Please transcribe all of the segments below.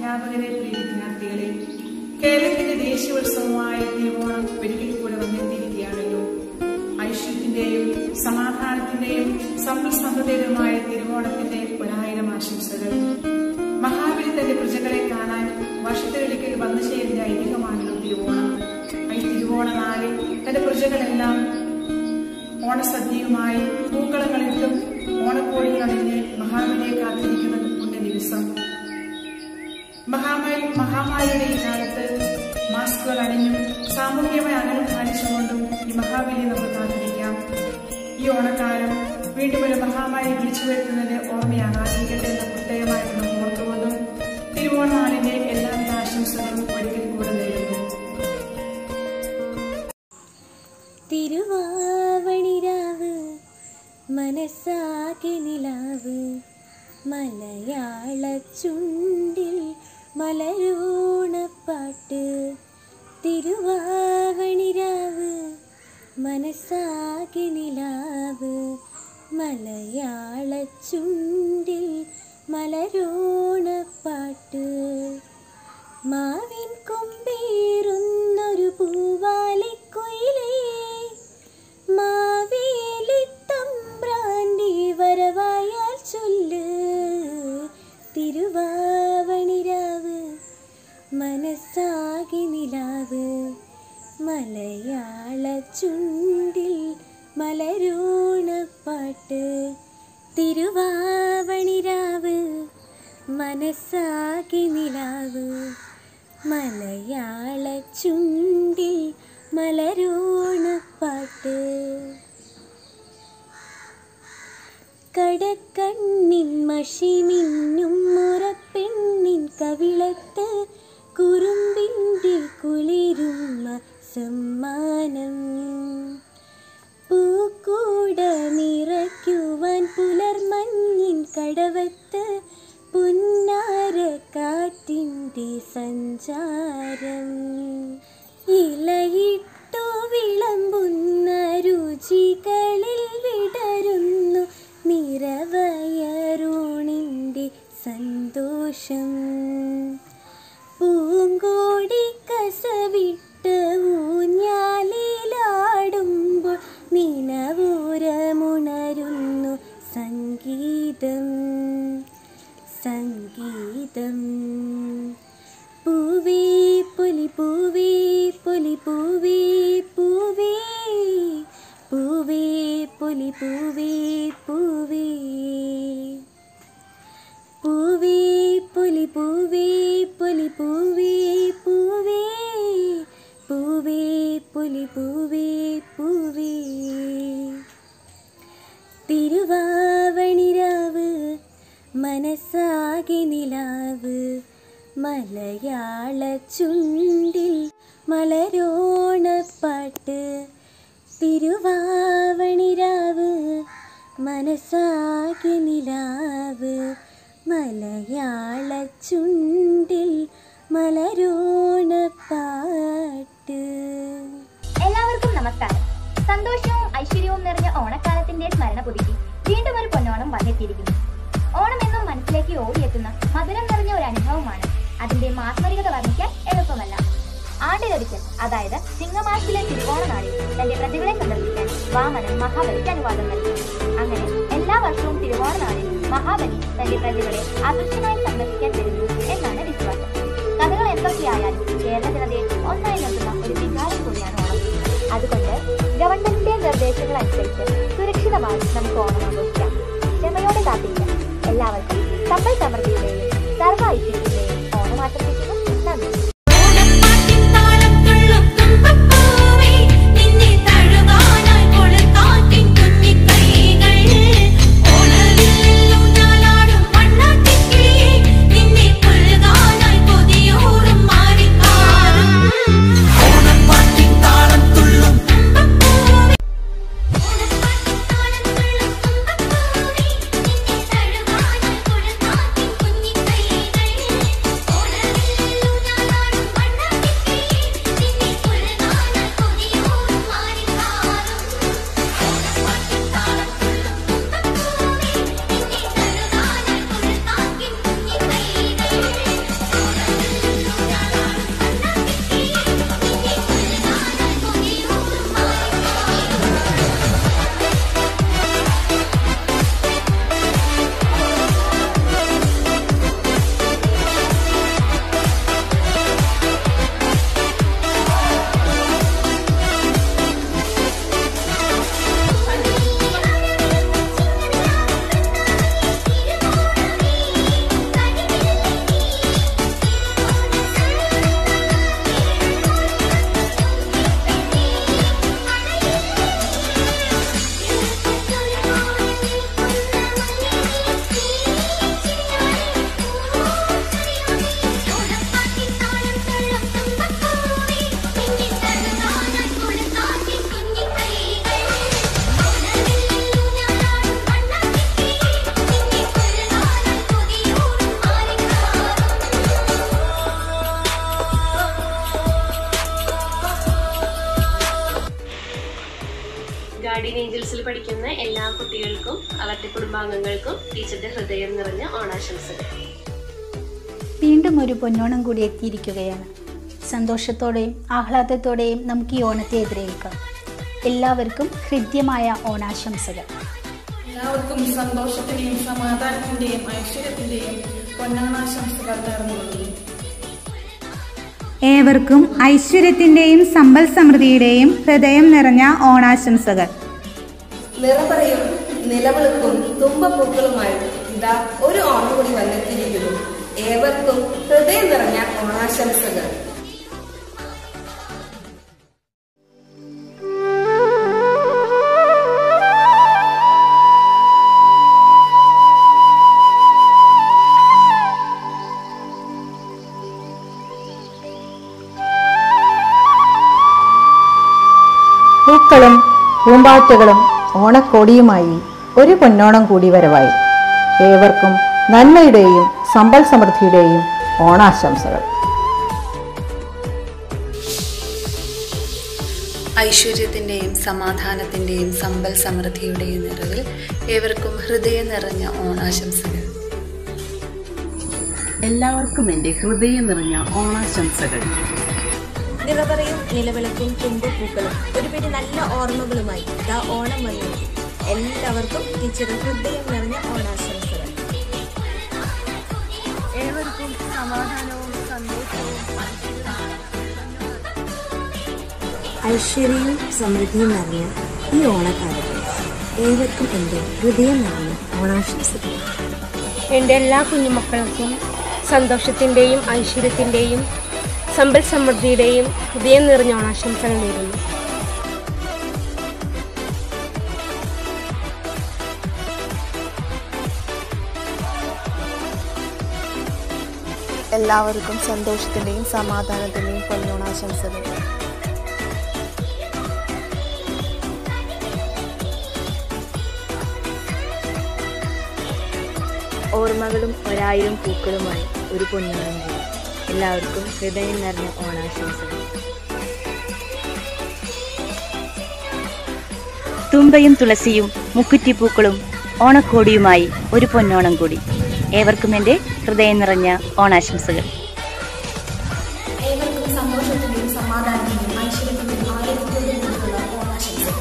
അധ്യാപകരെ പ്രിയ വിദ്യാർത്ഥികളെ കേരളത്തിന്റെ ദേശീയോത്സവമായ തിരുവോണം ഒരിക്കൽ കൂടെ വന്നെത്തിയിരിക്കുകയാണല്ലോ ഐശ്വര്യത്തിന്റെയും സമാധാനത്തിന്റെയും സമ്പൽസമൃദ്ധയുമായ തിരുവോണത്തിന്റെ ഒരായിരം ആശംസകൾ മഹാബലി തന്റെ പ്രജകളെ കാണാൻ വർഷത്തിലൊരിക്കൽ വന്നു ചേരുന്ന ഐതിഹ്യമാണല്ലോ തിരുവോണം ഈ തിരുവോണ നാളിൽ തന്റെ പ്രജകളെല്ലാം ഓണസദ്യയുമായി പൂക്കളങ്ങളിട്ടും ഓണക്കോടികൾ അണിഞ്ഞ് മഹാബലിയെ കാത്തിരിക്കുന്ന പുണ്യ ദിവസം മഹാമാരി മഹാമാരിയുടെ ഈ കാലത്ത് മാസ്കുകൾ അണിഞ്ഞും സാമൂഹികമായ അകലം പാലിച്ചുകൊണ്ടും ഈ മഹാബലിയെ നമുക്ക് കാത്തിരിക്കാം ഈ ഓണക്കാലം വീണ്ടും ഒരു മഹാമാരി വിളിച്ചു വരുത്തുന്നതിന് ഓർമ്മയാകാതിരിക്കട്ടെ എന്ന പ്രത്യേകമായിട്ട് നമുക്ക് ഓർത്തുകൊണ്ടും തിരുവോണനാളിന്റെ എല്ലാവിധ ആശംസകളും ഒരിക്കൽ കൂടെ നേരുന്നു തിരുവാവണിരാവ് മനസ്സാകെ നിലാവ് മലയാള ചുണ്ടിൽ മലരൂണപ്പാട്ട് തിരുവാവണിരാവ് മനസ്സാകെ നിലാവ് മലയാള ചുണ്ടിൽ മലരോണപ്പാട്ട് മാവിൻ കൊമ്പേറുന്നൊരു പൂവാലിക്കുയിലേ മാവേലി തമ്പ്രാന്റെ വരവായാൽ ചൊല്ല് തിരുവാവണിരാവ് മനസ്സാകെ നിലാവ് മലയാള ചുണ്ടിൽ മലരോണപ്പാട്ട് തിരുവാവണിരാവ് മനസ്സാകെ നിലാവ് മലയാള ചുണ്ടിൽ മലരോണപ്പാട്ട് കടക്കണ്ണിൻ മഷി മിന്നും മുറപ്പെണ്ണിൻ കവിളത്ത് കുറുമ്പിൻ്റെ കുളിരുമ്മ സമ്മാനം പൂക്കൂട നിറയ്ക്കുവാൻ പുലർമഞ്ഞിൻ കടവത്ത് പുന്നാര കാറ്റിൻ്റെ സഞ്ചാരം ഇലയിട്ടു വിളമ്പുന്ന രുചികളിൽ വിടരുന്നു നിറവയറൂണിൻ്റെ സന്തോഷം പൂങ്കോടി കസവിട്ട് ഊഞ്ഞാലിലാടുമ്പോൾ നിലവൂരമുണരുന്നു സംഗീതം സംഗീതം പൂവേ പൊലി പൂവേ പൊലി പൂവേ പൂവേ പൂവേ പൊലി പൂവേ പൂവേ പൂവേ പൊലി പൂവേ പൊലി പൂവേ പൂവേ പൂവേ പൊലി പൂവേ പൂവേ തിരുവാവണിരാവ് മനസ്സാകെ നിലാവ് മലയാള ചുണ്ടിൽ മലരോണപ്പാട്ട് തിരുവാവണിരാവ് മനസ്സാകെ നിലാവ് മലയാള ചുണ്ടിൽ മലരോണപ്പാട്ട് എല്ലാവർക്കും നമസ്കാരം സന്തോഷവും ഐശ്വര്യവും നിറഞ്ഞ ഓണക്കാലത്തിന്റെ സ്മരണ പുതുക്കി വീണ്ടും ഒരു പൊന്നോണം വന്നെത്തിയിരിക്കുന്നു ഓണം എന്നും മനസ്സിലേക്ക് ഓടിയെത്തുന്ന മധുരം നിറഞ്ഞ ഒരു അനുഭവമാണ് അതിന്റെ മാസ്മരികത വർണ്ണിക്കാൻ എളുപ്പമല്ല ആണ്ടിലൊരിക്കൽ അതായത് ചിങ്ങമാസത്തിലെ തിരുവോണ നാളിൽ തന്റെ പ്രതികളെ സന്ദർശിക്കാൻ വാമനൻ മഹാബലിക്ക് അനുവാദം നൽകി അങ്ങനെ എല്ലാ വർഷവും തിരുവോണ നാളിൽ മഹാബലി തന്റെ പ്രതികളെ അദൃശ്യമായി സന്ദർശിക്കാൻ വരുന്നു എന്നാണ് വിശ്വാസം കഥകൾ എന്തൊക്കെയായാലും കേരള ജനതയെ ഒന്നായി നിർത്തുന്ന ഒരു വികാരം കൂടിയാണ് ഓണം അതുകൊണ്ട് ഗവൺമെന്റിന്റെ നിർദ്ദേശങ്ങൾ അനുസരിച്ച് സുരക്ഷിതമായി നമുക്ക് ഓണം ആഘോഷിക്കാം ക്ഷമയോടെ കാത്തിരിക്കാം എല്ലാവർക്കും സമ്പൽ സമൃദ്ധിയുടെയും സർവ്വ ഐശ്വര്യത്തിന്റെയും ഓണം ആശംസിക്കുന്നു നന്ദി ഓണപ്പാട്ടിൻ താളം തുള്ളും തുമ്പപ്പൂവേ നിന്നെ തഴുകാനായി കൊളുത്താറ്റിൻ കുഞ്ഞിക്കൈകൾ ഓണവില്ലും ഞാലാടും വണ്ണാട്ടിക്കിളിയേ നിന്നെ പുൽകാനായി കൊതിയൂറും മാറിക്കാറും ഓണപ്പാട്ടിൻ താളം തുള്ളും തുമ്പപ്പൂവേ ഓണപ്പാട്ടിൻ താളം തുള്ളും തുമ്പപ്പൂവേ നിന്നെ തഴുകാനായി കൊളുത്താറ്റിൻ കുഞ്ഞിക്കൈകൾ പഠിക്കുന്ന എല്ലാ കുട്ടികൾക്കും അവരുടെ കുടുംബാംഗങ്ങൾക്കും ടീച്ചറുടെ ഹൃദയം നിറഞ്ഞ ഓണാശംസകൾ വീണ്ടും ഒരു പൊന്നോണം കൂടി എത്തിയിരിക്കുകയാണ് സന്തോഷത്തോടെയും ആഹ്ലാദത്തോടെയും നമുക്ക് ഈ ഓണത്തെ എതിരേൽക്കാം എല്ലാവർക്കും ഹൃദ്യമായ ഓണാശംസകൾ എല്ലാവർക്കും സന്തോഷത്തിന്റെയും സമാധാനത്തിന്റെയും ഐശ്വര്യത്തിന്റെയും പൊന്നാണാശംസകൾ നേർന്നുകൊള്ളുന്നു ഏവർക്കും ഐശ്വര്യത്തിന്റെയും സമ്പൽ സമൃദ്ധിയുടെയും ഹൃദയം നിറഞ്ഞ ഓണാശംസകൾ നിറപറയും നിലവിളക്കും തുമ്പപ്പൂക്കളുമായി ഇതാ ഒരു ഓണം കൂടി വന്നെത്തിയിരിക്കുന്നു ഏവർക്കും ഹൃദയം നിറഞ്ഞ ഓണാശംസകൾ പൂക്കളും പൂമ്പാറ്റകളും ഓണക്കോടിയുമായി ഒരു പൊന്നോണം കൂടി വരവായി ഏവർക്കും നന്മയുടെയും സമ്പൽ സമൃദ്ധിയുടെയും ഓണാശംസകൾ ഐശ്വര്യത്തിൻ്റെയും സമാധാനത്തിൻ്റെയും സമ്പൽ സമൃദ്ധിയുടെയും നിറവിൽ ഏവർക്കും ഹൃദയം നിറഞ്ഞ ഓണാശംസകൾ എല്ലാവർക്കും എൻ്റെ ഹൃദയം നിറഞ്ഞ ഓണാശംസകൾ നിറപറയും നിലവിളക്കും തുമ്പപ്പൂക്കളും ഒരു പിടി നല്ല ഓർമ്മകളുമായി ഇതാ ഓണം വന്നു എല്ലാവർക്കും ടീച്ചറുടെ ഹൃദയം നിറഞ്ഞ ഓണാശംസകൾ ഏവർക്കും സമാധാനവും സന്തോഷവും ഐശ്വര്യവും സമൃദ്ധിയും നിറഞ്ഞ ഈ ഓണക്കാലത്ത് ഏവർക്കും എൻ്റെ ഹൃദയം നിറഞ്ഞ ഓണാശംസകൾ എൻ്റെ എല്ലാ കുഞ്ഞുമക്കൾക്കും സന്തോഷത്തിൻ്റെയും ഐശ്വര്യത്തിൻ്റെയും സമ്പൽ സമൃദ്ധിയുടെയും ഹൃദയം നിറഞ്ഞ ഓണാശംസകൾ നേരുന്നു എല്ലാവർക്കും സന്തോഷത്തിൻ്റെയും സമാധാനത്തിൻ്റെയും പൊന്നോണാശംസകൾ ഓർമ്മകളും ഒരായിരം പൂക്കളുമായി ഒരു പൊന്നോണം കൂടി എല്ലാവർക്കും ഹൃദയം നിറഞ്ഞ ഓണാശംസകൾ തുമ്പയും തുളസിയും മുക്കുറ്റിപ്പൂക്കളും ഓണക്കോടിയുമായി ഒരു പൊന്നോണം കൂടി ഏവർക്കും എൻ്റെ ഹൃദയം നിറഞ്ഞ ഓണാശംസകൾ ഏവർക്കും സന്തോഷത്തിന്റെയും സമാധാനത്തിന്റെയും ഐശ്വര്യത്തിന്റെയും ആരോഗ്യത്തോടെയും കൂടിയുള്ള ഓണാശംസകൾ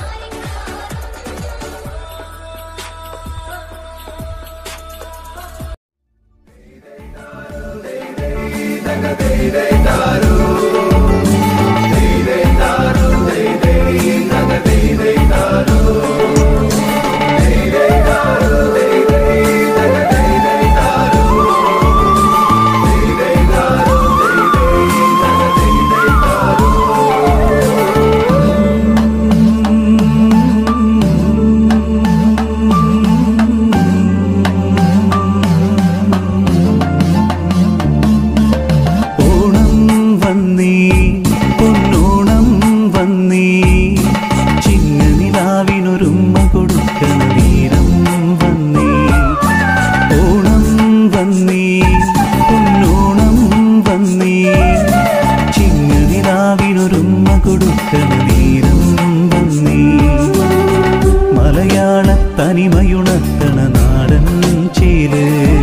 ഓണം വന്നേ പൊന്നോണം വന്നേ ചിങ്ങനിലാവിനൊരുമ്മ കൊടുക്കണ വീരം വന്നേ ഓണം വന്നേ പൊന്നോണം വന്നേ ചിങ്ങനിലാവിനൊരുമ്മ കൊടുക്കണ വീരം വന്നേ മലയാള തനിമയുണർത്തണ നാടൻ ചേല്